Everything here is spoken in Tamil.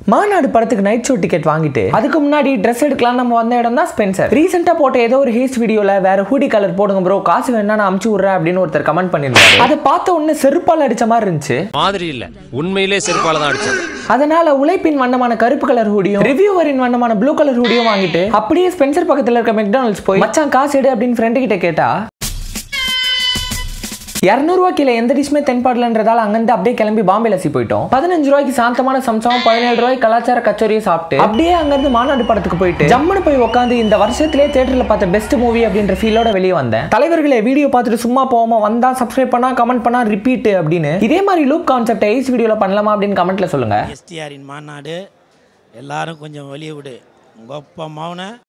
மாநாடு படத்துக்கு நைட் ஷோ டிக்கெட் வாங்கிட்டு அதுக்கு முன்னாடி ட்ரெஸ் எடுக்கலாம் நம்ம வந்த இடம் தான் ஸ்பென்சர் ரீசெண்டா போட்ட ஏதோ ஒரு ஹேஸ்ட் வீடியோல வேற ஹூடி கலர் போடுங்க ப்ரோ காசு வேணா நான் அமுச்சு விடுறேன் அப்படின்னு ஒருத்தர் கமெண்ட் பண்ணிருந்தாரு அதை பார்த்த உடனே செருப்பால் அடிச்ச மாதிரி இருந்துச்சு மாதிரி இல்ல உண்மையிலே செருப்பால தான் அடிச்சது அதனால உழைப்பின் வண்ணமான கருப்பு கலர் ஹூடியும் ரிவ்யூவரின் வண்ணமான ப்ளூ கலர் ஹூடியும் வாங்கிட்டு அப்படியே ஸ்பென்சர் பக்கத்துல இருக்க மெக்டானல்ட்ஸ் போய் மச்சான் காசு எடு அப்படின்னு ஃப்ரெண்டு கிட்ட கேட்டா இரநூறுவா கிலோ எந்த டிஷ்மே தென்பாடலன்றதால அங்கிருந்து அப்படியே கிளம்பி பாம்பே லசி போயிட்டோம் பதினஞ்சு ரூபாய்க்கு சாந்தமான சம்சாவும் பதினேழு ரூபாய்க்கு கலாச்சார கச்சோரியும் சாப்பிட்டு அப்படியே அங்கிருந்து மாநாடு படத்துக்கு போயிட்டு ஜம்முன்னு போய் உட்காந்து இந்த வருஷத்திலே தேட்டரில் பார்த்த பெஸ்ட் மூவி அப்படின்ற ஃபீலோட வெளியே வந்தேன் தலைவர்களே வீடியோ பார்த்துட்டு சும்மா போகாம வந்தா சப்ஸ்கிரைப் பண்ணா கமெண்ட் பண்ணா ரிப்பீட் அப்படின்னு இதே மாதிரி லூப் கான்செப்ட் ஐஸ் வீடியோல பண்ணலாமா அப்படின்னு கமெண்ட்ல சொல்லுங்க எஸ்டிஆரின் மாநாடு எல்லாரும் கொஞ்சம் வெளியே விடு உங்கள் அப்பா அம்மாவனை